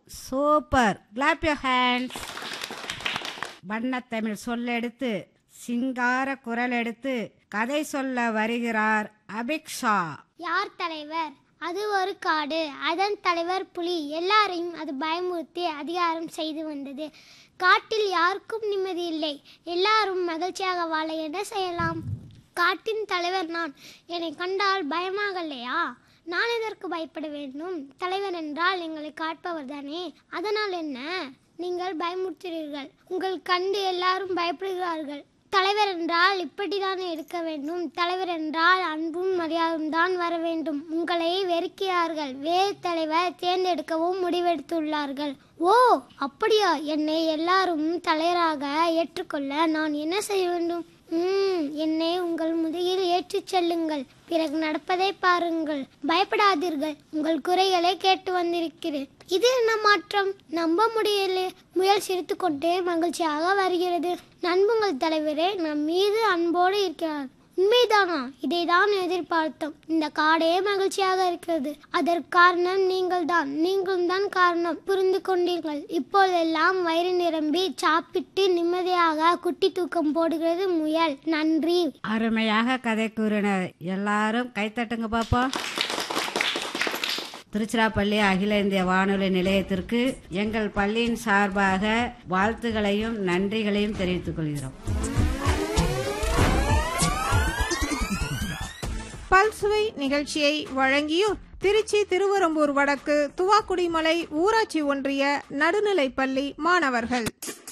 super clap your hands வண்ணத்தமிழ் சொல்லெடுத்து சிங்கார குரல் எடுத்து கதை சொல்ல வருகிறார் அபிக்ஷா யார் தலைவர் அது ஒரு காடு அதன் தலைவர் புலி எல்லாரையும் அது பயமுறுத்தி அதிகாரம் செய்து வந்தது காட்டில் யாருக்கும் நிம்மதி இல்லை எல்லாரும் மகிழ்ச்சியாக வாழ என்ன செய்யலாம் காட்டின் தலைவர் நான் என்னை கண்டால் பயமாகலையா நான் எதற்கு பயப்பட வேண்டும் தலைவர் என்றால் எங்களை காட்பவர் தானே அதனால் என்ன நீங்கள் பயமுறுத்துகிறீர்கள் உங்கள் கண்டு எல்லாரும் பயப்படுகிறார்கள் தலைவர் என்றால் இப்படிதான் இருக்க வேண்டும் தலைவர் என்றால் அன்பும் மரியாதையும் தான் வர வேண்டும் உங்களை வெறுக்கிறார்கள் வேறு தலைவர் தேர்ந்தெடுக்கவும் முடிவெடுத்துள்ளார்கள் ஓ அப்படியா என்னை எல்லாரும் தலைவராக ஏற்றுக்கொள்ள நான் என்ன செய்ய வேண்டும் ம் என்னை உங்கள் முதுகில் ஏற்றிச் செல்லுங்கள் பிறகு நடப்பதை பாருங்கள் பயப்படாதீர்கள் உங்கள் குறைகளை கேட்டு வந்திருக்கிறேன் இது என்ன மாற்றம் நம்ப முடியல முயல் சிரித்துக்கொண்டே மகிழ்ச்சியாக வருகிறது நண்புங்கள் தலைவரே நம் மீது அன்போடு இருக்கிறார் உண்மைதானா இதை தான் எதிர்பார்த்தோம் இந்த காடே மகிழ்ச்சியாக இருக்கிறது அதற்கு காரணம் நீங்கள் தான் நீங்களும் தான் காரணம் புரிந்து கொண்டீர்கள் இப்போதெல்லாம் வயிறு நிரம்பி சாப்பிட்டு நிம்மதியாக குட்டி தூக்கம் போடுகிறது முயல் நன்றி அருமையாக கதை கூறினர் எல்லாரும் கைத்தட்டுங்க பாப்போம் திருச்சிராப்பள்ளி அகில இந்திய வானொலி நிலையத்திற்கு எங்கள் பள்ளியின் சார்பாக வாழ்த்துகளையும் நன்றிகளையும் தெரிவித்துக் கொள்கிறோம் பல்சுவை நிகழ்ச்சியை வழங்கியோர் திருச்சி திருவரம்பூர் வடக்கு துவாக்குடிமலை ஊராட்சி ஒன்றிய நடுநிலைப்பள்ளி மாணவர்கள்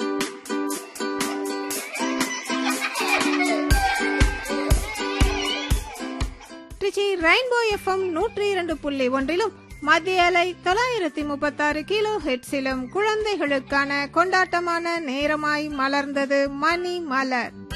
திருச்சி ரெயின்போ எஃப்எம் நூற்றி இரண்டு புள்ளி ஒன்றிலும் மத்திய அலை தொள்ளாயிரத்தி முப்பத்தாறு கிலோ ஹெட்ஸிலும் குழந்தைகளுக்கான கொண்டாட்டமான நேரமாய் மலர்ந்தது மணி மலர்